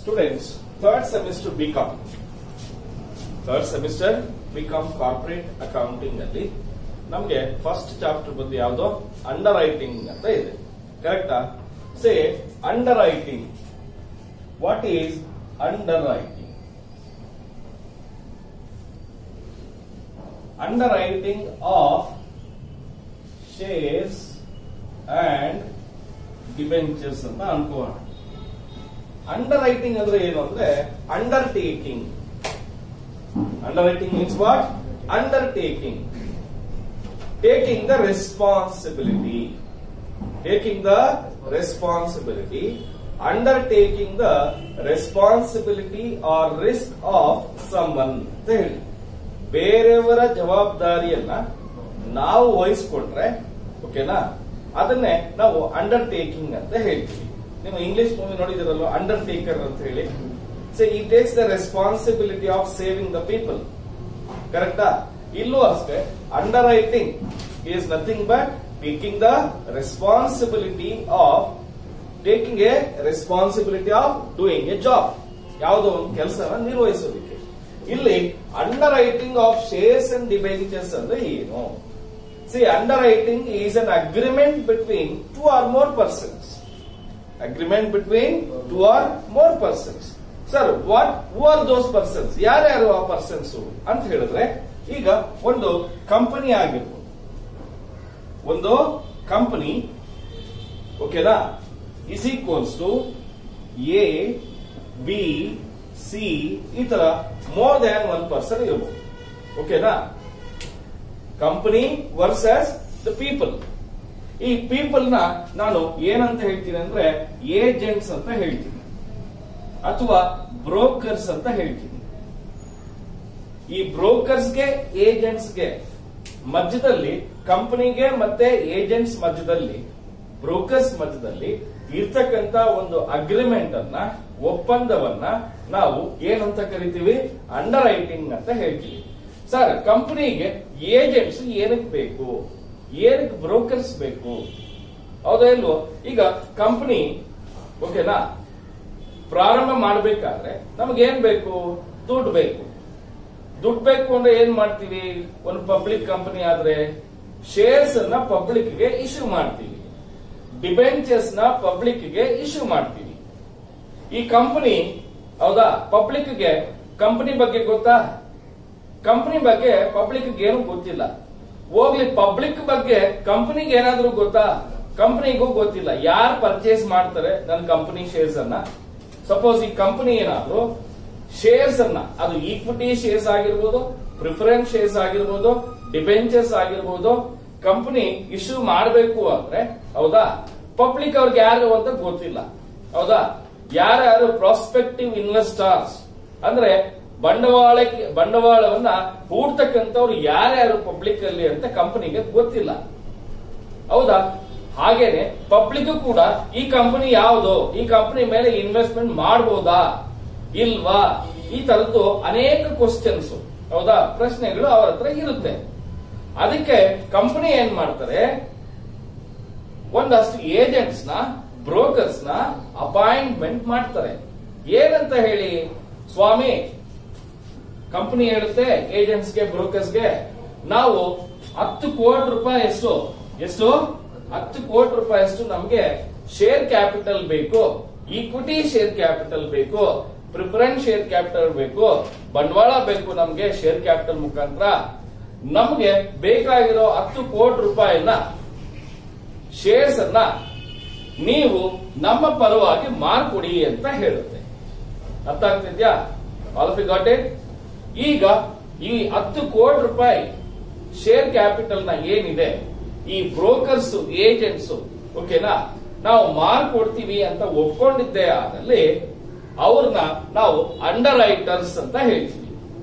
Students third semester BCom third semester BCom corporate accounting ಅಲ್ಲಿ ನಮಗೆ first chapter ಬಂದು ಯಾವ್ದು ಅಂಡರ್ ರೈಟಿಂಗ್ ಅಂತ ಇದೆ ಕರೆಕ್ಟಾ say underwriting what is underwriting underwriting of shares and debentures ಅಂತ ಅನ್ಕೋಣ ಅಂಡರ್ ರೈಟಿಂಗ್ ಅಂದ್ರೆ ಏನು ಅಂದ್ರೆ undertaking underwriting means what undertaking taking the responsibility taking the responsibility undertaking the responsibility or risk of someone ಅಂತ ಹೇಳಿ ಬೇರೆಯವರ ಜವಾಬ್ದಾರಿಯನ್ನ ನಾವು ವಹಿಸ್ಕೊಂಡ್ರೆ ಓಕೆನಾ ಅದನ್ನೇ ನಾವು ಅಂಡರ್ಟೇಕಿಂಗ್ ಅಂತ ಹೇಳ್ತೀವಿ ನೀವು ಇಂಗ್ಲಿಷ್ ಮೂವಿ ನೋಡಿದಿರಲ್ವ ಅಂಡರ್ಟೇಕರ್ ಅಂತ ಹೇಳಿ ಸೊ ಈ takes the responsibility of saving the people ಕರೆಕ್ಟಾ ಇಲ್ಲೂ ಅಷ್ಟೇ underwriting is nothing but taking the responsibility of taking a responsibility of doing a job ಯಾವುದೋ ಒಂದು ಕೆಲಸನ ನಿರ್ವಹಿಸೋದಕ್ಕೆ ಇಲ್ಲಿ underwriting of shares and debentures ಅಂದ್ರೆ ಏನು see underwriting is an agreement between two or more persons agreement between two or more persons sir what who are those persons ಯಾರ್ಯಾರು ಆ persons ಅಂತ ಹೇಳಿದ್ರೆ ಈಗ ಒಂದು ಕಂಪನಿ ಆಗಿರ್ಬೋದು ಒಂದು ಕಂಪನಿ ಓಕೆನಾ is equals to A B C ಈ ತರ ಮೋರ್ ದ್ಯಾನ್ ಒನ್ ಪರ್ಸನ್ ಇರ್ಬೋದು ಓಕೆನಾ ಕಂಪನಿ ವರ್ಸಸ್ ದ ಪೀಪಲ್ ಈ ಪೀಪಲ್ ನ ನಾನು ಏನಂತ ಹೇಳ್ತೀನಿ ಅಂದ್ರೆ ಏಜೆಂಟ್ಸ್ ಅಂತ ಹೇಳ್ತೀನಿ ಅಥವಾ ಬ್ರೋಕರ್ಸ್ ಅಂತ ಹೇಳ್ತೀನಿ ಈ ಬ್ರೋಕರ್ಸ್ಗೆ ಏಜೆಂಟ್ಸ್ಗೆ ಮಧ್ಯದಲ್ಲಿ ಕಂಪನಿಗೆ ಮತ್ತೆ ಏಜೆಂಟ್ಸ್ ಮಧ್ಯದಲ್ಲಿ ಬ್ರೋಕರ್ಸ್ ಮಧ್ಯದಲ್ಲಿ ಇರ್ತಕ್ಕಂತ ಒಂದು ಅಗ್ರಿಮೆಂಟ್ ಅನ್ನ ಒಪ್ಪಂದವನ್ನ ನಾವು ಏನಂತ ಕರಿತೀವಿ ಅಂಡರ್ ರೈಟಿಂಗ್ ಅಂತ ಹೇಳ್ತೀವಿ ಸರ್ ಕಂಪನಿಗೆ ಏಜೆಂಟ್ಸ್ ಏನಕ್ಕೆ ಬೇಕು ಏನಕ್ಕೆ ಬ್ರೋಕರ್ಸ್ ಬೇಕು ಹೌದಾ ಇಲ್ವೋ ಈಗ ಕಂಪನಿ ಓಕೆನಾ ಪ್ರಾರಂಭ ಮಾಡಬೇಕಾದ್ರೆ ನಮಗೇನ್ ಬೇಕು ದುಡ್ಡು ಬೇಕು ದುಡ್ಡು ಬೇಕು ಅಂದ್ರೆ ಏನ್ ಮಾಡ್ತೀವಿ ಒಂದು ಪಬ್ಲಿಕ್ ಕಂಪನಿ ಆದ್ರೆ ಶೇರ್ಸ್ ಅನ್ನ ಪಬ್ಲಿಕ್ ಗೆ ಇಶ್ಯೂ ಮಾಡ್ತೀವಿ ಡಿಬೆಂಚರ್ಸ್ ನ ಪಬ್ಲಿಕ್ ಗೆ ಇಶ್ಯೂ ಮಾಡ್ತೀವಿ ಈ ಕಂಪನಿ ಹೌದಾ ಪಬ್ಲಿಕ್ ಗೆ ಕಂಪನಿ ಬಗ್ಗೆ ಗೊತ್ತಾ ಕಂಪನಿ ಬಗ್ಗೆ ಪಬ್ಲಿಕ್ ಏನು ಗೊತ್ತಿಲ್ಲ ಹೋಗ್ಲಿ ಪಬ್ಲಿಕ್ ಬಗ್ಗೆ ಕಂಪನಿಗೆ ಏನಾದ್ರೂ ಗೊತ್ತಾ ಕಂಪನಿಗೂ ಗೊತ್ತಿಲ್ಲ ಯಾರು ಪರ್ಚೇಸ್ ಮಾಡ್ತಾರೆ ನನ್ನ ಕಂಪನಿ ಶೇರ್ಸ್ ಅನ್ನ ಸಪೋಸ್ ಈ ಕಂಪನಿ ಏನಾದ್ರು ಶೇರ್ಸ್ ಅನ್ನ ಅದು ಈಕ್ವಿಟಿ ಶೇರ್ಸ್ ಆಗಿರ್ಬೋದು ಪ್ರಿಫರೆನ್ಸ್ ಶೇರ್ಸ್ ಆಗಿರ್ಬೋದು ಡಿಬೆಂಚರ್ಸ್ ಆಗಿರ್ಬೋದು ಕಂಪನಿ ಇಶ್ಯೂ ಮಾಡಬೇಕು ಅಂದ್ರೆ ಹೌದಾ ಪಬ್ಲಿಕ್ ಅವ್ರಿಗೆ ಯಾರು ಅಂತ ಗೊತ್ತಿಲ್ಲ ಹೌದಾ ಯಾರ್ಯಾರು ಪ್ರಾಸ್ಪೆಕ್ಟಿವ್ ಇನ್ವೆಸ್ಟರ್ಸ್ ಅಂದ್ರೆ ಬಂಡವಾಳಕ್ಕೆ ಬಂಡವಾಳವನ್ನ ಹೂಡ್ತಕ್ಕಂಥವ್ರು ಯಾರ್ಯಾರು ಪಬ್ಲಿಕ್ ಅಲ್ಲಿ ಅಂತ ಕಂಪನಿಗೆ ಗೊತ್ತಿಲ್ಲ ಹೌದಾ ಹಾಗೇನೆ ಪಬ್ಲಿಕ್ ಕೂಡ ಈ ಕಂಪನಿ ಯಾವುದು ಈ ಕಂಪನಿ ಮೇಲೆ ಇನ್ವೆಸ್ಟ್ಮೆಂಟ್ ಮಾಡಬಹುದಾ ಇಲ್ವಾ ಈ ತರದ್ದು ಅನೇಕ ಕ್ವಶನ್ಸ್ ಹೌದಾ ಪ್ರಶ್ನೆಗಳು ಅವರ ಹತ್ರ ಇರುತ್ತೆ ಅದಕ್ಕೆ ಕಂಪನಿ ಏನ್ ಮಾಡ್ತಾರೆ ಒಂದಷ್ಟು ಏಜೆಂಟ್ಸ್ ನ ಬ್ರೋಕರ್ಸ್ ನ ಅಪಾಯಿಂಟ್ಮೆಂಟ್ ಮಾಡ್ತಾರೆ ಏನಂತ ಹೇಳಿ ಸ್ವಾಮಿ ಕಂಪನಿ ಹೇಳುತ್ತೆ ಏಜೆಂಟ್ಸ್ಗೆ ಬ್ರೋಕರ್ಸ್ಗೆ ನಾವು ಹತ್ತು ಕೋಟಿ ರೂಪಾಯಿ ಎಷ್ಟು ಎಷ್ಟು ಹತ್ತು ಕೋಟಿ ರೂಪಾಯಿ ಅಷ್ಟು ನಮಗೆ ಶೇರ್ ಕ್ಯಾಪಿಟಲ್ ಬೇಕು ಈಕ್ವಿಟಿ ಶೇರ್ ಕ್ಯಾಪಿಟಲ್ ಬೇಕು ಪ್ರಿಫರೆನ್ಸ್ ಶೇರ್ ಕ್ಯಾಪಿಟಲ್ ಬೇಕು ಬಂಡವಾಳ ಬೇಕು ನಮ್ಗೆ ಶೇರ್ ಕ್ಯಾಪಿಟಲ್ ಮುಖಾಂತರ ನಮ್ಗೆ ಬೇಕಾಗಿರೋ ಹತ್ತು ಕೋಟಿ ರೂಪಾಯಿನ ಶೇರ್ಸ್ ಅನ್ನ ನೀವು ನಮ್ಮ ಪರವಾಗಿ ಮಾರ್ಕೊಡಿ ಅಂತ ಹೇಳುತ್ತೆ ಅರ್ಥ ಆಗ್ತಿದ್ಯಾ ಆಲ್ ಆಫ್ ಗಾಟ್ ಇಟ್ ಈಗ ಈ ಹತ್ತು ಕೋಟಿ ರೂಪಾಯಿ ಶೇರ್ ಕ್ಯಾಪಿಟಲ್ ನ ಏನಿದೆ ಈ ಬ್ರೋಕರ್ಸ್ ಏಜೆಂಟ್ಸ್ ಓಕೆನಾ ನಾವು ಮಾರ್ಕೊಡ್ತೀವಿ ಅಂತ ಒಪ್ಕೊಂಡಿದ್ದೇ ಆದಲ್ಲಿ ಅವ್ರನ್ನ ನಾವು ಅಂಡರ್ ರೈಟರ್ಸ್ ಅಂತ ಹೇಳ್ತೀವಿ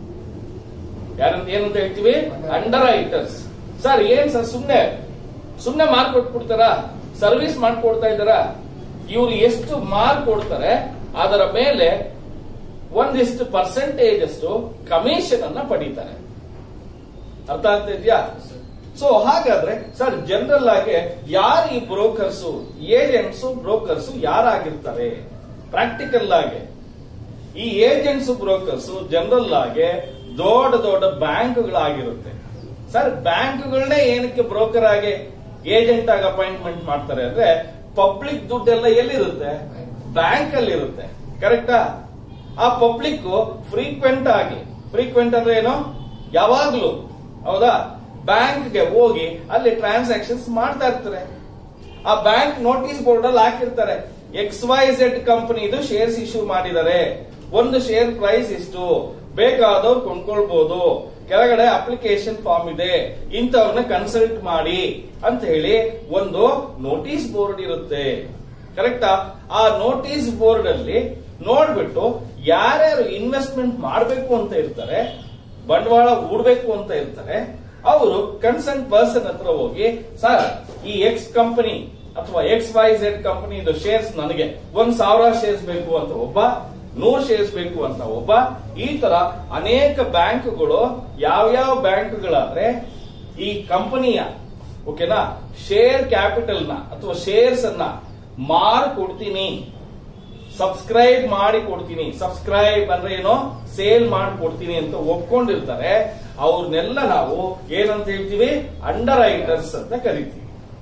ಯಾರಂತ ಏನಂತ ಹೇಳ್ತೀವಿ ಅಂಡರ್ ರೈಟರ್ಸ್ ಸರ್ ಏನ್ ಸರ್ ಸುಮ್ನೆ ಸುಮ್ನೆ ಮಾರ್ಕ್ ಕೊಟ್ಬಿಡ್ತಾರ ಸರ್ವಿಸ್ ಮಾಡ್ಕೊಡ್ತಾ ಇದಾರ ಇವ್ರು ಎಷ್ಟು ಮಾರ್ಕ್ ಕೊಡ್ತಾರೆ ಅದರ ಮೇಲೆ ಒಂದಿಷ್ಟು ಪರ್ಸೆಂಟೇಜ್ ಅಷ್ಟು ಕಮಿಷನ್ ಅನ್ನ ಪಡೀತಾರೆ ಅರ್ಥ ಆಗ್ತಾ ಇದೆಯಾ ಸೊ ಹಾಗಾದ್ರೆ ಸರ್ ಜನರಲ್ ಆಗಿ ಯಾರು ಈ ಬ್ರೋಕರ್ಸ್ ಏಜೆಂಟ್ಸ್ ಬ್ರೋಕರ್ಸ್ ಯಾರಾಗಿರ್ತಾರೆ ಪ್ರಾಕ್ಟಿಕಲ್ ಆಗಿ ಈ ಏಜೆಂಟ್ಸ್ ಬ್ರೋಕರ್ಸ್ ಜನರಲ್ ಆಗಿ ದೊಡ್ಡ ದೊಡ್ಡ ಬ್ಯಾಂಕ್ಗಳಾಗಿರುತ್ತೆ ಸರ್ ಬ್ಯಾಂಕ್ಗಳನ್ನೇ ಏನಕ್ಕೆ ಬ್ರೋಕರ್ ಆಗಿ ಏಜೆಂಟ್ ಆಗಿ ಅಪಾಯಿಂಟ್ಮೆಂಟ್ ಮಾಡ್ತಾರೆ ಅಂದ್ರೆ ಪಬ್ಲಿಕ್ ದುಡ್ಡೆಲ್ಲ ಎಲ್ಲಿರುತ್ತೆ ಬ್ಯಾಂಕ್ ಅಲ್ಲಿ ಇರುತ್ತೆ ಕರೆಕ್ಟಾ ಆ ಪಬ್ಲಿಕ್ ಫ್ರೀಕ್ವೆಂಟ್ ಆಗಿ ಫ್ರೀಕ್ವೆಂಟ್ ಅಂದ್ರೆ ಏನು ಯಾವಾಗ್ಲೂ ಹೌದಾ ಬ್ಯಾಂಕ್ಗೆ ಹೋಗಿ ಅಲ್ಲಿ ಟ್ರಾನ್ಸಾಕ್ಷನ್ಸ್ ಮಾಡ್ತಾ ಇರ್ತಾರೆ ಆ ಬ್ಯಾಂಕ್ ನೋಟಿಸ್ ಬೋರ್ಡ್ ಅಲ್ಲಿ ಹಾಕಿರ್ತಾರೆ ಎಕ್ಸ್ ವೈ ಝೆಡ್ ಕಂಪನಿದು ಶೇರ್ಸ್ ಇಶ್ಯೂ ಮಾಡಿದ್ದಾರೆ ಒಂದು ಶೇರ್ ಪ್ರೈಸ್ ಇಷ್ಟು ಬೇಕಾದವ್ರು ಕೊಂಡ್ಕೊಳ್ಬಹುದು ಕೆಳಗಡೆ ಅಪ್ಲಿಕೇಶನ್ ಫಾರ್ಮ್ ಇದೆ ಇಂಥವ್ರನ್ನ ಕನ್ಸಲ್ಟ್ ಮಾಡಿ ಅಂತ ಹೇಳಿ ಒಂದು ನೋಟಿಸ್ ಬೋರ್ಡ್ ಇರುತ್ತೆ ಕರೆಕ್ಟಾ ಆ ನೋಟಿಸ್ ಬೋರ್ಡ್ ಅಲ್ಲಿ ನೋಡ್ಬಿಟ್ಟು ಯಾರ್ಯಾರು ಇನ್ವೆಸ್ಟ್ಮೆಂಟ್ ಮಾಡಬೇಕು ಅಂತ ಇರ್ತಾರೆ ಬಂಡವಾಳ ಹೂಡ್ಬೇಕು ಅಂತ ಇರ್ತಾರೆ ಅವರು ಕನ್ಸರ್ನ್ ಪರ್ಸನ್ ಹತ್ರ ಹೋಗಿ ಸರ್ ಈ ಎಕ್ಸ್ ಕಂಪನಿ ಅಥವಾ X Y Z company shares ನನಗೆ ಒಂದ್ ಸಾವಿರ ಶೇರ್ಸ್ ಬೇಕು ಅಂತ ಒಬ್ಬ ನೂರ್ ಶೇರ್ಸ್ ಬೇಕು ಅಂತ ಒಬ್ಬ ಈ ತರ ಅನೇಕ ಬ್ಯಾಂಕ್ಗಳು ಯಾವ್ಯಾವ ಬ್ಯಾಂಕ್ಗಳಾದ್ರೆ ಈ ಕಂಪನಿಯ ಓಕೆನಾ ಶೇರ್ ಕ್ಯಾಪಿಟಲ್ ನ ಅಥವಾ ಶೇರ್ಸ್ ಅನ್ನ ಮಾರ್ ಕೊಡ್ತೀನಿ ಸಬ್ಸ್ಕ್ರೈಬ್ ಮಾಡಿ ಕೊಡ್ತೀನಿ ಸಬ್ಸ್ಕ್ರೈಬ್ ಅಂದ್ರೆ ಏನೋ ಸೇಲ್ ಮಾಡಿ ಕೊಡ್ತೀನಿ ಅಂತ ಒಪ್ಕೊಂಡಿರ್ತಾರೆ ಅವ್ರನ್ನೆಲ್ಲ ನಾವು ಏನಂತ ಹೇಳ್ತೀವಿ ಅಂಡರ್ ರೈಟರ್ಸ್ ಅಂತ ಕರಿತೀವಿ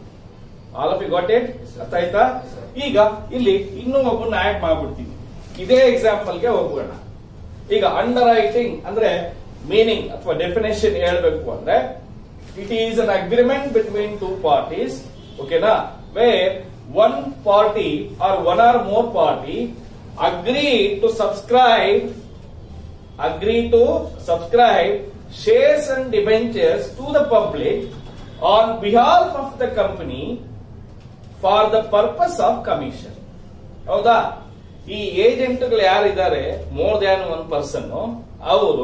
all of you got it ಅರ್ಥ ಆಯ್ತಾ ಈಗ ಇಲ್ಲಿ ಇನ್ನೂ ಒಬ್ಬನ ಆಡ್ ಮಾಡ್ಬಿಡ್ತೀವಿ ಇದೇ ಎಕ್ಸಾಂಪಲ್ಗೆ ಹೋಗೋಣ ಈಗ ಅಂಡರ್ ರೈಟಿಂಗ್ ಅಂದ್ರೆ ಮೀನಿಂಗ್ ಅಥವಾ ಡೆಫಿನೇಷನ್ ಹೇಳ್ಬೇಕು ಅಂದ್ರೆ it is an agreement between two parties ಓಕೆನಾ where one party or one or more party agree to subscribe agree to subscribe shares and debentures to the public on behalf of the company for the purpose of commission. ಹೌದಾ ಈ ಏಜೆಂಟ್ಗಳು ಯಾರಿದ್ದಾರೆ more than one person ಅವರು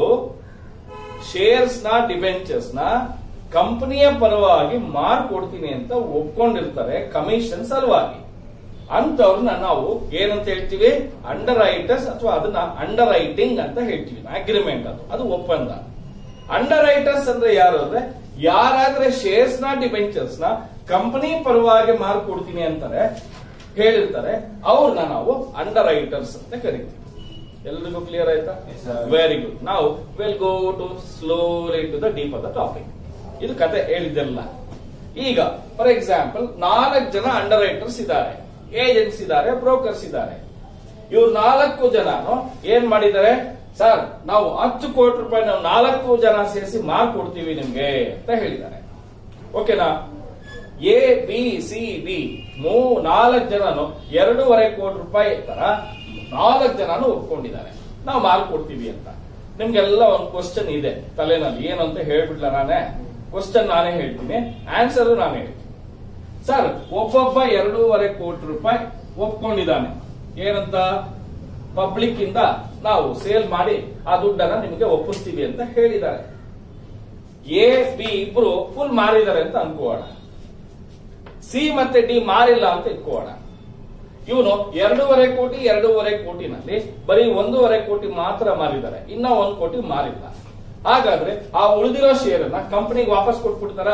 shares ನ debentures ನ ಕಂಪನಿಯ ಪರವಾಗಿ ಮಾರ್ಕೊಡ್ತೀನಿ ಅಂತ ಒಪ್ಕೊಂಡಿರ್ತಾರೆ ಕಮಿಷನ್ ಸಲುವಾಗಿ ಅಂತವ್ರನ್ನ ನಾವು ಏನಂತ ಹೇಳ್ತೀವಿ ಅಂಡರ್ ರೈಟರ್ಸ್ ಅಥವಾ ಅದನ್ನ ಅಂಡರ್ ರೈಟಿಂಗ್ ಅಂತ ಹೇಳ್ತೀವಿ ಅಗ್ರಿಮೆಂಟ್ ಅದು ಅದು ಒಪ್ಪಂದ ಅಂಡರ್ ರೈಟರ್ಸ್ ಅಂದ್ರೆ ಯಾರು ಅಂದ್ರೆ ಯಾರಾದ್ರೆ ಶೇರ್ಸ್ ನ ಡಿಬೆಂಚರ್ಸ್ ನ ಕಂಪನಿ ಪರವಾಗಿ ಮಾರ್ಕೊಡ್ತೀನಿ ಅಂತಾರೆ ಹೇಳಿರ್ತಾರೆ ಅವ್ರನ್ನ ನಾವು ಅಂಡರ್ ರೈಟರ್ಸ್ ಅಂತ ಕರಿತೀವಿ ಎಲ್ರಿಗೂ ಕ್ಲಿಯರ್ ಆಯ್ತಾ Yes, sir. ವೆರಿ ಗುಡ್ ನಾವು will go to slowly to the deep of the topic ಇದು ಕತೆ ಹೇಳಿದ್ದೆಲ್ಲ ಈಗ ಫಾರ್ ಎಕ್ಸಾಂಪಲ್ ನಾಲ್ಕು ಜನ ಅಂಡರ್ ರೈಟರ್ಸ್ ಇದ್ದಾರೆ ಏಜೆಂಟ್ಸ್ ಇದ್ದಾರೆ ಬ್ರೋಕರ್ಸ್ ಇದ್ದಾರೆ ಇವ್ರು ನಾಲ್ಕು ಜನನು ಏನ್ ಮಾಡಿದ್ದಾರೆ ಸರ್ ನಾವು ಹತ್ತು ಕೋಟಿ ರೂಪಾಯಿ ನಾವು ನಾಲ್ಕು ಜನ ಸೇರಿಸಿ ಮಾರ್ಕ್ ಕೊಡ್ತೀವಿ ನಿಮ್ಗೆ ಅಂತ ಹೇಳಿದ್ದಾರೆ ಓಕೆನಾ ಎ ಬಿ ಸಿ ಡಿ ಮೂ ನಾಲ್ಕು ಜನನು ಎರಡೂವರೆ ಕೋಟಿ ರೂಪಾಯಿ ತರ ನಾಲ್ಕು ಜನನು ಒಪ್ಕೊಂಡಿದ್ದಾರೆ ನಾವು ಮಾರ್ಕ್ ಕೊಡ್ತೀವಿ ಅಂತ ನಿಮ್ಗೆಲ್ಲ ಒಂದು ಕ್ವಶನ್ ಇದೆ ತಲೆನಲ್ಲಿ ಏನು ಅಂತ ಹೇಳ್ಬಿಡ್ಲ ನಾನೇ ಕ್ವಶನ್ ನಾನೇ ಹೇಳ್ತೀನಿ ಆನ್ಸರ್ ನಾನೇ ಹೇಳ್ತೀನಿ ಸರ್ ಒಬ್ಬೊಬ್ಬ ಎರಡೂವರೆ ಕೋಟಿ ರೂಪಾಯಿ ಒಪ್ಕೊಂಡಿದ್ದಾನೆ ಏನಂತ ಪಬ್ಲಿಕ್ ಇಂದ ನಾವು ಸೇಲ್ ಮಾಡಿ ಆ ದುಡ್ಡನ್ನ ನಿಮಗೆ ಒಪ್ಪಿಸ್ತೀವಿ ಅಂತ ಹೇಳಿದ್ದಾರೆ ಎ ಬಿ ಇಬ್ರು ಫುಲ್ ಮಾರಿದ್ದಾರೆ ಅಂತ ಅನ್ಕೋಣ ಸಿ ಮತ್ತೆ ಡಿ ಮಾರಿಲ್ಲ ಅಂತ ಇಟ್ಕೋಣ ಇವನು ಎರಡೂವರೆ ಕೋಟಿ ಎರಡೂವರೆ ಕೋಟಿನಲ್ಲಿ ಬರೀ ಒಂದೂವರೆ ಕೋಟಿ ಮಾತ್ರ ಮಾರಿದ್ದಾರೆ ಇನ್ನ ಒಂದ್ ಕೋಟಿ ಮಾರಿಲ್ಲ ಹಾಗಾದ್ರೆ ಆ ಉಳಿದಿರೋ ಶೇರ್ ಅನ್ನ ಕಂಪನಿಗೆ ವಾಪಸ್ ಕೊಟ್ಬಿಡ್ತಾರ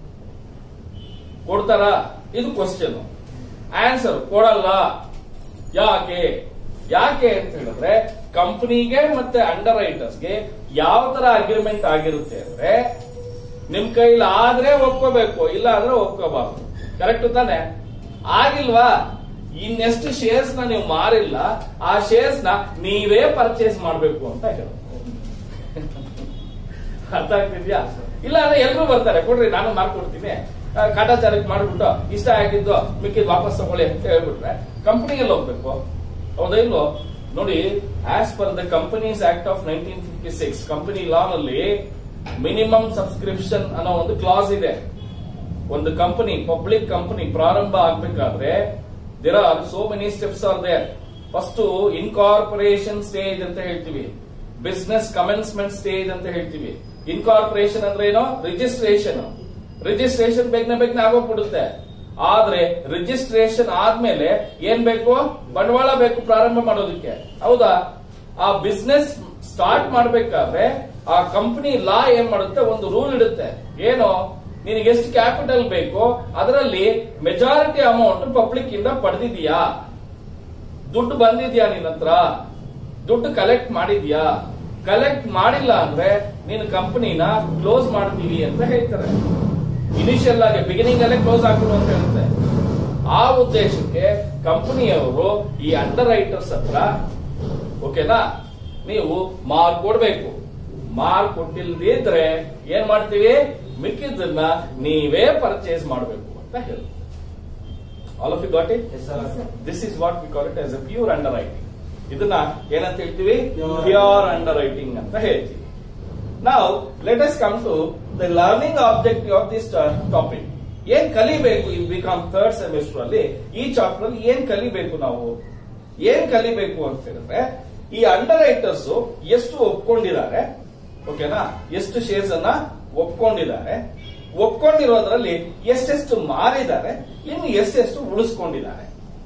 ಕೊಡ್ತಾರ ಇದು ಕ್ವಶನ್ ಆನ್ಸರ್ ಕೊಡಲ್ಲ ಯಾಕೆ ಯಾಕೆ ಅಂತ ಹೇಳಿದ್ರೆ ಕಂಪನಿಗೆ ಮತ್ತೆ ಅಂಡರ್ ರೈಟರ್ಸ್ಗೆ ಯಾವ ತರ ಅಗ್ರಿಮೆಂಟ್ ಆಗಿರುತ್ತೆ ಅಂದ್ರೆ ನಿಮ್ ಕೈಲಿ ಆದ್ರೆ ಒಪ್ಕೋಬೇಕು ಇಲ್ಲ ಅಂದ್ರೆ ಒಪ್ಕೋಬಾರ್ದು ಕರೆಕ್ಟ್ ತಾನೆ ಆಗಿಲ್ವಾ ಇನ್ನೆಷ್ಟು ಶೇರ್ಸ್ ನ ನೀವು ಮಾರಿಲ್ಲ ಆ ಶೇರ್ಸ್ ನ ನೀವೇ ಪರ್ಚೇಸ್ ಮಾಡ್ಬೇಕು ಅಂತ ಹೇಳುತ್ತೆ ಅರ್ಥ ಆಗ್ತಿದ್ಯಾ ಇಲ್ಲ ಅಂದ್ರೆ ಎಲ್ರು ಬರ್ತಾರೆ ಕೊಡ್ರಿ ನಾನು ಮಾಡ್ಕೊಡ್ತೀನಿ ಆ, ಕಾಟಾಚಾರಕ್ಕೆ ಮಾಡ್ಬಿಟ್ಟು ಇಷ್ಟ ಆಗಿದ್ದು ಮಿಕ್ಕಿದ್ ವಾಪಸ್ ತಗೊಳ್ಳಿ ಅಂತ ಹೇಳ್ಬಿಟ್ರೆ ಕಂಪನಿಯಲ್ಲಿ ಹೋಗ್ಬೇಕು ಹೌದಾ ಇಲ್ವೋ ನೋಡಿ as per the companies act of nineteen fifty six company law ನಲ್ಲಿ ಮಿನಿಮಮ್ ಸಬ್ಸ್ಕ್ರಿಪ್ಷನ್ ಅನ್ನೋ ಒಂದು ಕ್ಲಾಸ್ ಇದೆ ಒಂದು ಕಂಪನಿ ಪಬ್ಲಿಕ್ ಕಂಪನಿ ಪ್ರಾರಂಭ ಆಗ್ಬೇಕಾದ್ರೆ there are so many steps are there first incorporation stage ಅಂತ ಹೇಳ್ತೀವಿ ಬಿಸ್ನೆಸ್ ಕಮೆನ್ಸ್ಮೆಂಟ್ ಸ್ಟೇಜ್ ಅಂತ ಹೇಳ್ತೀವಿ ಇನ್ಕಾರ್ಪೊರೇಷನ್ ಅಂದ್ರೆ ಏನೋ ರಿಜಿಸ್ಟ್ರೇಷನ್ ರಿಜಿಸ್ಟ್ರೇಷನ್ ಬೇಗನೆ ಬೇಗನೆ ಆಗೋಗ್ಬಿಡುತ್ತೆ ಆದ್ರೆ ರಿಜಿಸ್ಟ್ರೇಷನ್ ಆದ್ಮೇಲೆ ಏನ್ ಬೇಕು ಬಂಡವಾಳ ಬೇಕು ಪ್ರಾರಂಭ ಮಾಡೋದಕ್ಕೆ ಹೌದಾ ಆ ಬಿಸ್ನೆಸ್ ಸ್ಟಾರ್ಟ್ ಮಾಡ್ಬೇಕಾದ್ರೆ ಆ ಕಂಪನಿ ಲಾ ಏನ್ ಮಾಡುತ್ತೆ ಒಂದು ರೂಲ್ ಇಡುತ್ತೆ ಏನು ನಿನಗೆ ಎಷ್ಟು ಕ್ಯಾಪಿಟಲ್ ಬೇಕೋ ಅದರಲ್ಲಿ ಮೆಜಾರಿಟಿ ಅಮೌಂಟ್ ಪಬ್ಲಿಕ್ ಇಂದ ಪಡೆದಿದ್ಯಾ ದುಡ್ಡು ಬಂದಿದ್ಯಾ ನಿನ್ನ ಹತ್ರ ದುಡ್ಡು ಕಲೆಕ್ಟ್ ಮಾಡಿದ್ಯಾ ಕಲೆಕ್ಟ್ ಮಾಡಿಲ್ಲ ಅಂದ್ರೆ ನೀನು ಕಂಪನಿನ ಕ್ಲೋಸ್ ಮಾಡ್ತೀವಿ ಅಂತ ಹೇಳ್ತಾರೆ ಇನಿಷಿಯಲ್ ಆಗಿ ಬಿಗಿನಿಂಗ್ ಅಲ್ಲೇ ಕ್ಲೋಸ್ ಆಗ್ಬಿಡು ಅಂತ ಹೇಳುತ್ತೆ ಆ ಉದ್ದೇಶಕ್ಕೆ ಕಂಪನಿಯವರು ಈ ಅಂಡರ್ ರೈಟರ್ಸ್ ಹತ್ರ ಓಕೆನಾ ನೀವು ಮಾರ್ಕ್ ಕೊಡ್ಬೇಕು ಮಾರ್ಕ್ ಕೊಟ್ಟಿಲ್ದೇ ಇದ್ರೆ ಏನ್ ಮಾಡ್ತೀವಿ ಮಿಕ್ಕಿದ್ದನ್ನ ನೀವೇ ಪರ್ಚೇಸ್ ಮಾಡಬೇಕು ಅಂತ ಹೇಳುತ್ತೆ all of you got it Yes, sir. This is what we call it as a pure underwriting ಇದನ್ನ ಏನಂತ ಹೇಳ್ತೀವಿ Pure. ಪ್ಯೂರ್ ಅಂಡರ್ ರೈಟಿಂಗ್ ಅಂತ ಹೇಳ್ತೀವಿ ನಾವು let us come to the learning objective of this topic ಏನ್ ಕಲಿಬೇಕು ಈ BCom third semester ಅಲ್ಲಿ ಈ ಚಾಪ್ಟರ್ ಅಲ್ಲಿ ಏನ್ ಕಲಿಬೇಕು ನಾವು ಏನ್ ಕಲಿಬೇಕು ಅಂತ ಹೇಳಿದ್ರೆ ಈ ಅಂಡರ್ ರೈಟರ್ಸ್ ಎಷ್ಟು ಒಪ್ಕೊಂಡಿದ್ದಾರೆ ಓಕೆನಾ ಎಷ್ಟು ಶೇರ್ಸ್ ಅನ್ನ ಒಪ್ಕೊಂಡಿದ್ದಾರೆ ಒಪ್ಕೊಂಡಿರೋದ್ರಲ್ಲಿ ಎಷ್ಟೆಷ್ಟು ಮಾರಿದ್ದಾರೆ ಇನ್ನು ಎಷ್ಟೆಷ್ಟು ಉಳಿಸ್ಕೊಂಡಿದ್ದಾರೆ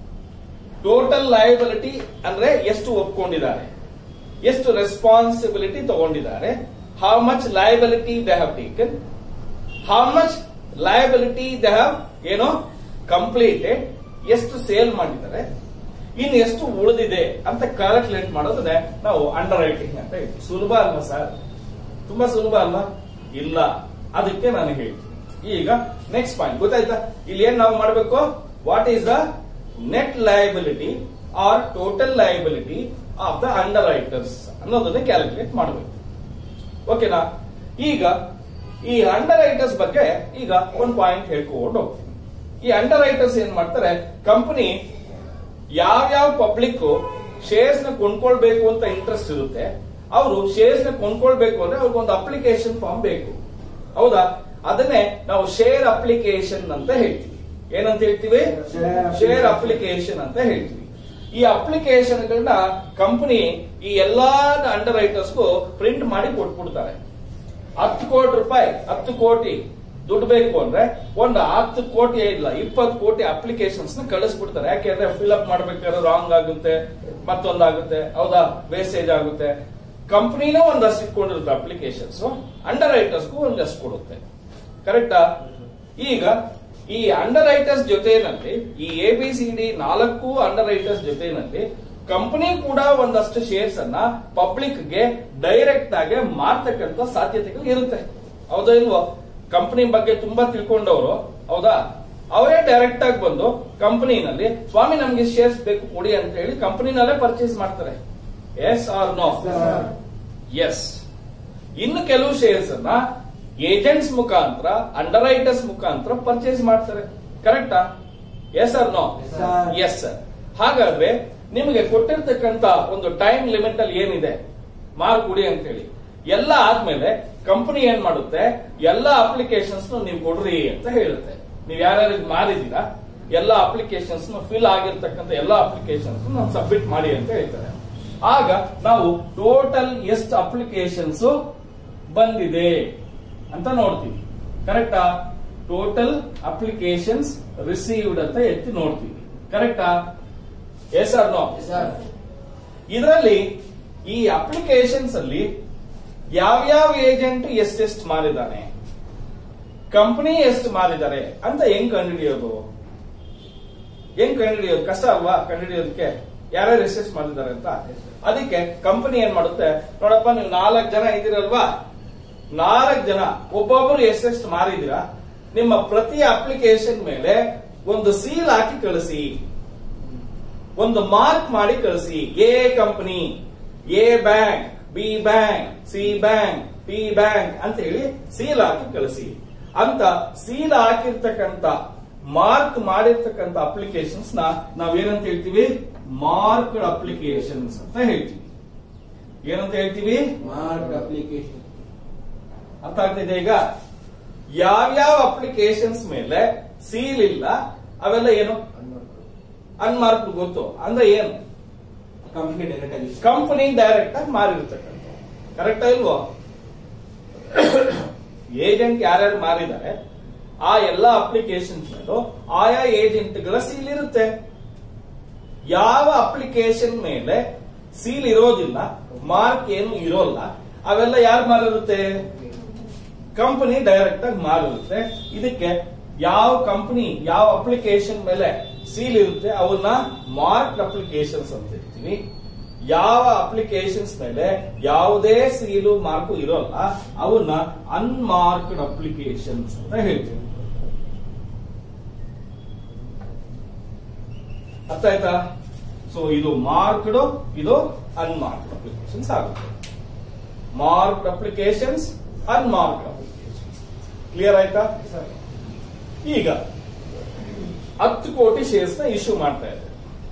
ಟೋಟಲ್ ಲಯಬಿಲಿಟಿ ಅಂದ್ರೆ ಎಷ್ಟು ಒಪ್ಕೊಂಡಿದ್ದಾರೆ ಎಷ್ಟು ರೆಸ್ಪಾನ್ಸಿಬಿಲಿಟಿ ತಗೊಂಡಿದ್ದಾರೆ how much liability they have taken how much liability they have ಏನೋ ಕಂಪ್ಲೀಟೆಡ್ ಎಷ್ಟು ಸೇಲ್ ಮಾಡಿದ್ದಾರೆ ಇನ್ನು ಎಷ್ಟು ಉಳಿದಿದೆ ಅಂತ ಕ್ಯಾಲ್ಕುಲೇಟ್ ಮಾಡೋದನ್ನೇ ನಾವು ಅಂಡರ್ ರೈಟಿಂಗ್ ಅಂತ ಹೇಳ್ತೀವಿ ಸುಲಭ ಅಲ್ವಾ ಸರ್ ತುಂಬಾ ಸುಲಭ ಅಲ್ವಾ ಇಲ್ಲ ಅದಕ್ಕೆ ನಾನು ಹೇಳ್ತೀನಿ ಈಗ ನೆಕ್ಸ್ಟ್ ಪಾಯಿಂಟ್ ಗೊತ್ತಾಯ್ತಾ ಇಲ್ಲಿ ಏನ್ ನಾವು ಮಾಡಬೇಕು what is the net liability or total liability of the underwriters ಅನ್ನೋದನ್ನ ಕ್ಯಾಲ್ಕುಲೇಟ್ ಮಾಡಬೇಕು ಓಕೆನಾ ಈಗ ಈ ಅಂಡರ್ ರೈಟರ್ಸ್ ಬಗ್ಗೆ ಈಗ ಒಂದ್ ಪಾಯಿಂಟ್ ಹೇಳ್ಕೊಂಡು ಹೋಗ್ತೀನಿ ಈ ಅಂಡರ್ ರೈಟರ್ಸ್ ಏನ್ ಮಾಡ್ತಾರೆ ಕಂಪನಿ ಯಾವ್ಯಾವ ಪಬ್ಲಿಕ್ ಶೇರ್ಸ್ ನ ಕೊಂಡ್ಕೊಳ್ಬೇಕು ಅಂತ ಇಂಟ್ರೆಸ್ಟ್ ಇರುತ್ತೆ ಅವರು ಶೇರ್ಸ್ ನ ಕೊಂಡ್ಕೊಳ್ಬೇಕು ಅಂದ್ರೆ ಅವ್ರಿಗೆ ಒಂದು ಅಪ್ಲಿಕೇಶನ್ ಫಾರ್ಮ್ ಬೇಕು ಹೌದಾ ಅದನ್ನೇ ನಾವು ಶೇರ್ ಅಪ್ಲಿಕೇಶನ್ ಅಂತ ಹೇಳ್ತೀವಿ ಏನಂತ ಹೇಳ್ತೀವಿ Share ಶೇರ್ ಅಪ್ಲಿಕೇಶನ್ ಅಂತ ಹೇಳ್ತೀವಿ ಈ ಅಪ್ಲಿಕೇಶನ್ ಗಳನ್ನ ಕಂಪನಿ ಈ ಎಲ್ಲಾ ಅಂಡರ್ ರೈಟರ್ಸ್ಗೂ ಪ್ರಿಂಟ್ ಮಾಡಿ ಕೊಟ್ಬಿಡ್ತಾರೆ ಹತ್ತು ಕೋಟಿ ರೂಪಾಯಿ ಹತ್ತು ಕೋಟಿ ದುಡ್ಡು ಬೇಕು ಅಂದ್ರೆ ಒಂದು ಹತ್ತು ಕೋಟಿ ಇಲ್ಲ ಇಪ್ಪತ್ತು ಕೋಟಿ ಅಪ್ಲಿಕೇಶನ್ಸ್ ನ ಕಳಿಸ್ಬಿಡ್ತಾರೆ ಯಾಕೆಂದ್ರೆ ಫಿಲ್ಅಪ್ ಮಾಡ್ಬೇಕಾದ್ರೆ ರಾಂಗ್ ಆಗುತ್ತೆ ಮತ್ತೊಂದಾಗುತ್ತೆ ಹೌದಾ ವೇಸ್ಟೇಜ್ ಆಗುತ್ತೆ ಕಂಪನಿನೂ ಒಂದಷ್ಟು ಇಟ್ಕೊಂಡಿರುತ್ತೆ ಅಪ್ಲಿಕೇಶನ್ಸ್ ಅಂಡರ್ ರೈಟರ್ಸ್ಗೂ ಒಂದಷ್ಟು ಕೊಡುತ್ತೆ ಕರೆಕ್ಟಾ ಈಗ ಈ ಅಂಡರ್ ರೈಟರ್ಸ್ ಜೊತೆನಲ್ಲಿ ಈ ಎ ಬಿ ಸಿ ಡಿ ನಾಲ್ಕು ಅಂಡರ್ ರೈಟರ್ಸ್ ಜೊತೆನಲ್ಲಿ ಕಂಪನಿ ಕೂಡ ಒಂದಷ್ಟು ಶೇರ್ಸ್ ಅನ್ನ ಪಬ್ಲಿಕ್ ಗೆ ಡೈರೆಕ್ಟ್ ಆಗಿ ಮಾರ್ತಕ್ಕಂತ ಸಾಧ್ಯತೆಗಳು ಇರುತ್ತೆ ಹೌದಾ ಇಲ್ವೋ ಕಂಪನಿ ಬಗ್ಗೆ ತುಂಬಾ ತಿಳ್ಕೊಂಡವರು ಹೌದಾ ಅವರೇ ಡೈರೆಕ್ಟ್ ಆಗಿ ಬಂದು ಕಂಪನಿನಲ್ಲಿ ಸ್ವಾಮಿ ನಮ್ಗೆ ಶೇರ್ಸ್ ಬೇಕು ಕೊಡಿ ಅಂತ ಹೇಳಿ ಕಂಪನಿನಲ್ಲೇ ಪರ್ಚೇಸ್ ಮಾಡ್ತಾರೆ yes or no Sir. Yes ಇನ್ನು ಕೆಲವು ಶೇರ್ಸ್ ಅನ್ನ ಏಜೆಂಟ್ಸ್ ಮುಖಾಂತರ ಅಂಡರ್ ರೈಟರ್ಸ್ ಮುಖಾಂತರ ಪರ್ಚೇಸ್ ಮಾಡ್ತಾರೆ ಕರೆಕ್ಟಾ yes or no Yes, sir. Yes sir ಹಾಗಾದ್ರೆ ನಿಮಗೆ ಕೊಟ್ಟಿರ್ತಕ್ಕಂತ ಒಂದು ಟೈಮ್ ಲಿಮಿಟ್ ಅಲ್ಲಿ ಏನಿದೆ ಮಾರು ಕೊಡಿ ಅಂತ ಹೇಳಿ ಎಲ್ಲ ಆದ್ಮೇಲೆ ಕಂಪನಿ ಏನ್ ಮಾಡುತ್ತೆ ಎಲ್ಲ ಅಪ್ಲಿಕೇಶನ್ಸ್ ನೀವು ಕೊಡ್ರಿ ಅಂತ ಹೇಳುತ್ತೆ ನೀವು ಯಾರ್ಯಾರು ಮಾರಿದೀರಾ ಎಲ್ಲ ಅಪ್ಲಿಕೇಶನ್ಸ್ ಫಿಲ್ ಆಗಿರ್ತಕ್ಕಂಥ ಎಲ್ಲ ಅಪ್ಲಿಕೇಶನ್ಸ್ ನಾವು ಸಬ್ಮಿಟ್ ಮಾಡಿ ಅಂತ ಹೇಳ್ತಾರೆ ಆಗ ನಾವು ಟೋಟಲ್ ಎಷ್ಟು ಅಪ್ಲಿಕೇಶನ್ಸ್ ಬಂದಿದೆ ಅಂತ ನೋಡ್ತೀವಿ ಕರೆಕ್ಟಾ ಟೋಟಲ್ ಅಪ್ಲಿಕೇಶನ್ಸ್ ರಿಸೀವ್ಡ್ ಅಂತ ಎತ್ತಿ ನೋಡ್ತೀವಿ ಕರೆಕ್ಟಾ ಎಸ್ ಆರ್ ನೋ ಇದರಲ್ಲಿ ಈ ಅಪ್ಲಿಕೇಶನ್ಸ್ ಅಲ್ಲಿ ಯಾವ್ಯಾವ ಏಜೆಂಟ್ ಎಷ್ಟೆಷ್ಟು ಮಾರಿದ್ದಾನೆ ಕಂಪನಿ ಎಷ್ಟು ಮಾರಿದ್ದಾರೆ ಅಂತ ಹೆಂಗ್ ಕಂಡುಹಿಡಿಯೋದು ಹೆಂಗ್ ಕಂಡುಹಿಡಿಯೋದು ಕಷ್ಟ ಅಲ್ವಾ ಕಂಡುಹಿಡಿಯೋದಕ್ಕೆ ಯಾರ್ಯಾರು ಎಷ್ಟೆಷ್ಟು ಮಾಡಿದ್ದಾರೆ ಅಂತ ಅದಕ್ಕೆ ಕಂಪನಿ ಏನ್ ಮಾಡುತ್ತೆ ನೋಡಪ್ಪ ನೀವು ನಾಲ್ಕು ಜನ ಇದ್ದೀರಲ್ವಾ ನಾಲ್ಕು ಜನ ಒಬ್ಬೊಬ್ಬರು ಎಷ್ಟೆಷ್ಟು ಮಾರಿದ್ದೀರಾ ನಿಮ್ಮ ಪ್ರತಿ ಅಪ್ಲಿಕೇಶನ್ ಮೇಲೆ ಒಂದು ಸೀಲ್ ಹಾಕಿ ಕಳಿಸಿ ಒಂದು ಮಾರ್ಕ್ ಮಾಡಿ ಕಳಿಸಿ A company A bank B bank C bank P bank ಅಂತ ಹೇಳಿ ಸೀಲ್ ಹಾಕಿ ಕಳಿಸಿ ಅಂತ ಸೀಲ್ ಹಾಕಿರ್ತಕ್ಕಂತ ಮಾರ್ಕ್ ಮಾಡಿರ್ತಕ್ಕಂತ ಅಪ್ಲಿಕೇಶನ್ಸ್ ನ ನಾವೇನಂತ ಹೇಳ್ತೀವಿ ಮಾರ್ಕ್ಡ್ ಅಪ್ಲಿಕೇಶನ್ಸ್ ಅಂತ ಹೇಳ್ತೀವಿ ಏನಂತ ಹೇಳ್ತೀವಿ ಮಾರ್ಕ್ ಅಪ್ಲಿಕೇಶನ್ ಅರ್ಥ ಆಗ್ತಿದೆ ಈಗ ಯಾವ್ಯಾವ ಅಪ್ಲಿಕೇಶನ್ಸ್ ಮೇಲೆ ಸೀಲ್ ಇಲ್ಲ ಅವೆಲ್ಲ ಏನು ಅನ್ಮಾರ್ಕ್ ಗೊತ್ತು ಅಂದ್ರೆ ಏನು ಕಂಪ್ನಿ ಡೈರೆಕ್ಟ್ ಆಗಿ ಕಂಪನಿ ಡೈರೆಕ್ಟ್ ಆಗಿ ಮಾರಿರ್ತಕ್ಕಂಥ ಕರೆಕ್ಟ್ ಇಲ್ವೋ ಏಜೆಂಟ್ ಯಾರ್ಯಾರು ಮಾರಿದ್ದಾರೆ ಆ ಎಲ್ಲ ಅಪ್ಲಿಕೇಶನ್ಸ್ ಮೇಲೂ ಆಯಾ ಏಜೆಂಟ್ಗಳ ಸೀಲ್ ಇರುತ್ತೆ ಯಾವ ಅಪ್ಲಿಕೇಶನ್ ಮೇಲೆ ಸೀಲ್ ಇರೋದಿಲ್ಲ ಮಾರ್ಕ್ ಏನು ಇರೋಲ್ಲ ಅವೆಲ್ಲ ಯಾರು ಮಾರಿರುತ್ತೆ ಕಂಪನಿ ಡೈರೆಕ್ಟ್ ಆಗಿ ಮಾರಿರುತ್ತೆ ಇದಕ್ಕೆ ಯಾವ ಕಂಪನಿ ಯಾವ ಅಪ್ಲಿಕೇಶನ್ ಮೇಲೆ ಸೀಲ್ ಇರುತ್ತೆ ಅವನ್ನ ಮಾರ್ಕ್ ಅಪ್ಲಿಕೇಶನ್ಸ್ ಅಂತ ಹೇಳ್ತೀವಿ ಯಾವ ಅಪ್ಲಿಕೇಶನ್ಸ್ ಮೇಲೆ ಯಾವುದೇ ಸೀಲು ಮಾರ್ಕು ಇರೋಲ್ಲ ಅವನ್ನ ಅನ್ಮಾರ್ಕ್ಡ್ ಅಪ್ಲಿಕೇಶನ್ಸ್ ಅಂತ ಹೇಳ್ತೀವಿ ಅರ್ಥ ಆಯ್ತಾ ಸೊ ಇದು ಮಾರ್ಕ್ಡ್ ಇದು ಅನ್ಮಾರ್ಕ್ಡ್ ಅಪ್ಲಿಕೇಶನ್ಸ್ ಆಗುತ್ತೆ marked applications unmarked applications clear ಆಯ್ತಾ ಈಗ ಹತ್ತು ಕೋಟಿ ಶೇರ್ಸ್ ನ ಇಶ್ಯೂ ಮಾಡ್ತಾ ಇದ್ದಾರೆ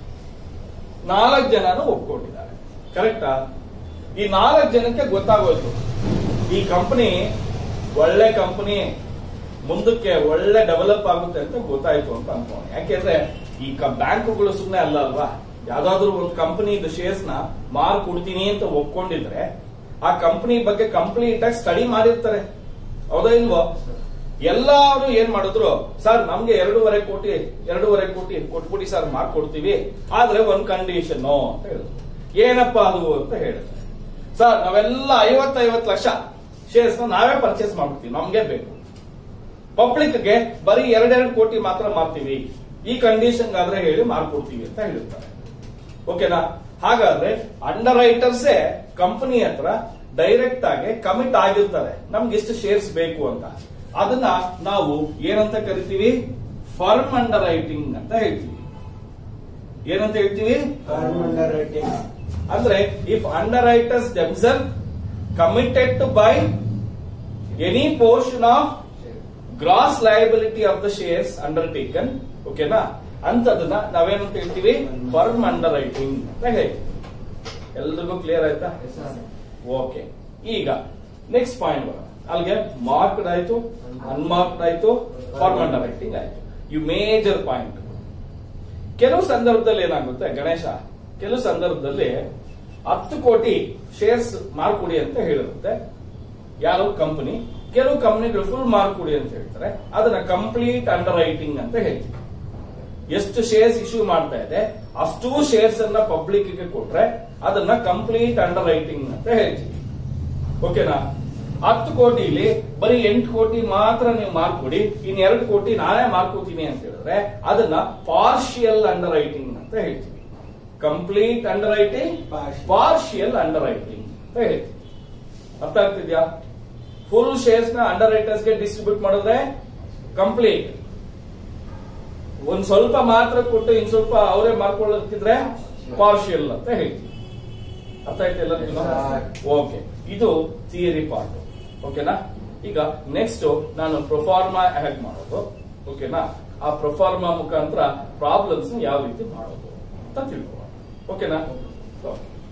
ನಾಲ್ಕು ಜನನು ಒಪ್ಕೊಂಡಿದ್ದಾರೆ ಕರೆಕ್ಟಾ ಈ ನಾಲ್ಕು ಜನಕ್ಕೆ ಗೊತ್ತಾಗೋಯ್ತು ಈ ಕಂಪನಿ ಒಳ್ಳೆ ಕಂಪನಿ ಮುಂದಕ್ಕೆ ಒಳ್ಳೆ ಡೆವಲಪ್ ಆಗುತ್ತೆ ಅಂತ ಗೊತ್ತಾಯ್ತು ಅಂತ ಅನ್ಕೊಂಡು ಯಾಕೆಂದ್ರೆ ಈ ಬ್ಯಾಂಕುಗಳು ಸುಮ್ಮನೆ ಅಲ್ಲ ಅಲ್ವಾ ಯಾವ್ದಾದ್ರು ಒಂದು ಕಂಪನಿ ಶೇರ್ಸ್ ನ ಮಾರ್ ಕೊಡ್ತೀನಿ ಅಂತ ಒಪ್ಕೊಂಡಿದ್ರೆ ಆ ಕಂಪನಿ ಬಗ್ಗೆ ಕಂಪ್ಲೀಟ್ ಆಗಿ ಸ್ಟಡಿ ಮಾಡಿರ್ತಾರೆ ಹೌದಾ ಇಲ್ವೋ ಎಲ್ಲಾರು ಏನ್ ಮಾಡಿದ್ರು ಸರ್ ನಮ್ಗೆ ಎರಡೂವರೆ ಕೋಟಿ ಎರಡೂವರೆ ಕೋಟಿ ಕೊಟ್ಬಿಡಿ ಸರ್ ಮಾಡ್ಕೊಡ್ತೀವಿ ಆದ್ರೆ ಒಂದ್ ಕಂಡೀಷನ್ ಅಂತ ಹೇಳಿದ್ರು ಏನಪ್ಪಾ ಅದು ಅಂತ ಹೇಳಿದ್ರೆ ಸರ್ ನಾವೆಲ್ಲ ಐವತ್ತೈವತ್ತು ಲಕ್ಷ ಶೇರ್ಸ್ ನಾವೇ ಪರ್ಚೇಸ್ ಮಾಡ್ತೀವಿ ನಮ್ಗೆ ಬೇಕು ಪಬ್ಲಿಕ್ ಗೆ ಬರೀ ಎರಡೆರಡು ಕೋಟಿ ಮಾತ್ರ ಮಾರ್ತೀವಿ ಈ ಕಂಡೀಷನ್ ಆದ್ರೆ ಹೇಳಿ ಮಾರ್ಕೊಡ್ತೀವಿ ಅಂತ ಹೇಳಿರ್ತಾರೆ ಓಕೆನಾ ಹಾಗಾದ್ರೆ ಅಂಡರ್ ರೈಟರ್ಸೇ ಕಂಪನಿ ಹತ್ರ ಡೈರೆಕ್ಟ್ ಆಗಿ ಕಮಿಟ್ ಆಗಿರ್ತಾರೆ ನಮ್ಗೆ ಇಷ್ಟು ಶೇರ್ಸ್ ಬೇಕು ಅಂತ ಅದನ್ನ ನಾವು ಏನಂತ ಕರಿತೀವಿ ಫರ್ಮ್ ಅಂಡರ್ ರೈಟಿಂಗ್ ಅಂತ ಹೇಳ್ತೀವಿ ಏನಂತ ಹೇಳ್ತೀವಿ Firm underwriting. ಅಂದ್ರೆ if underwriters themselves committed to buy any portion of gross liability of the shares undertaken ಓಕೆನಾ ಅಂತದನ್ನ ನಾವೇನಂತ ಹೇಳ್ತೀವಿ ಫರ್ಮ್ ಅಂಡರ್ ರೈಟಿಂಗ್ ಅಂತ ಹೇಳ್ತೀವಿ ಎಲ್ರಿಗೂ ಕ್ಲಿಯರ್ ಆಯ್ತಾ ಓಕೆ ಈಗ ನೆಕ್ಸ್ಟ್ ಪಾಯಿಂಟ್ ಬರೋಣ ಅಲ್ಲಿಗೆ ಮಾರ್ಕ್ಡ್ ಆಯ್ತು ಅನ್ಮಾರ್ಕ್ಡ್ ಆಯ್ತು ಫಾರ್ಮ್ ಅಂಡರ್ ರೈಟಿಂಗ್ ಆಯ್ತು ಇವು ಮೇಜರ್ ಪಾಯಿಂಟ್ ಕೆಲವು ಸಂದರ್ಭದಲ್ಲಿ ಏನಾಗುತ್ತೆ ಗಣೇಶ ಕೆಲವು ಸಂದರ್ಭದಲ್ಲಿ ಹತ್ತು ಕೋಟಿ ಶೇರ್ಸ್ ಮಾರ್ಕೊಡಿ ಅಂತ ಹೇಳಿರುತ್ತೆ ಯಾರು ಕಂಪನಿ ಕೆಲವು ಕಂಪನಿಗಳು ಫುಲ್ ಮಾರ್ಕ್ ಕೊಡಿ ಅಂತ ಹೇಳ್ತಾರೆ ಅದನ್ನ ಕಂಪ್ಲೀಟ್ ಅಂಡರ್ ರೈಟಿಂಗ್ ಅಂತ ಹೇಳ್ತೀವಿ ಎಷ್ಟು ಶೇರ್ಸ್ ಇಶ್ಯೂ ಮಾಡ್ತಾ ಇದೆ ಅಷ್ಟು ಶೇರ್ಸ್ ಅನ್ನ ಪಬ್ಲಿಕ್ ಗೆ ಕೊಟ್ರೆ ಅದನ್ನ ಕಂಪ್ಲೀಟ್ ಅಂಡರ್ ರೈಟಿಂಗ್ ಅಂತ ಹೇಳ್ತೀವಿ ಓಕೆನಾ ಹತ್ತು ಕೋಟಿಲಿ ಬರೀ ಎಂಟು ಕೋಟಿ ಮಾತ್ರ ನೀವು ಮಾರ್ಕೊಡಿ ಇನ್ ಎರಡು ಕೋಟಿ ನಾನೇ ಮಾರ್ಕೋತೀನಿ ಅಂತ ಹೇಳಿದ್ರೆ ಅದನ್ನ ಪಾರ್ಷಿಯಲ್ ಅಂಡರ್ ರೈಟಿಂಗ್ ಅಂತ ಹೇಳ್ತೀವಿ complete underwriting Partial. Partial underwriting ಅಂತ ಹೇಳ್ತೀವಿ ಅರ್ಥ ಆಗ್ತಿದ್ಯಾ ಫುಲ್ ಶೇರ್ಸ್ ನ ಅಂಡರ್ ರೈಟರ್ಸ್ ಗೆ ಡಿಸ್ಟ್ರಿಬ್ಯೂಟ್ ಮಾಡಿದ್ರೆ ಕಂಪ್ಲೀಟ್ ಒಂದ್ ಸ್ವಲ್ಪ ಮಾತ್ರ ಕೊಟ್ಟು ಇನ್ ಸ್ವಲ್ಪ ಅವರೇ ಮಾರ್ಕೊಳ್ಳೋದಿದ್ರೆ ಪಾರ್ಷಿಯಲ್ ಅಂತ ಹೇಳ್ತೀವಿ ಅರ್ಥ ಆಯ್ತಾ Yes, sir. ಓಕೆ ಇದು ಥಿಯರಿ ಪಾರ್ಟ್ ಓಕೆನಾ ಈಗ ನೆಕ್ಸ್ಟ್ ನಾನು ಪ್ರೊಫಾರ್ಮಾ ಹೇಗೆ ಮಾಡೋದು ಓಕೆನಾ ಆ ಪ್ರೊಫಾರ್ಮಾ ಮುಖಾಂತರ ಪ್ರಾಬ್ಲಮ್ಸ್ ಯಾವ ರೀತಿ ಮಾಡೋದು ಅಂತ ತಿಳ್ಕೊಳ್ಳೋಣ ಓಕೆನಾ ಓಕೆ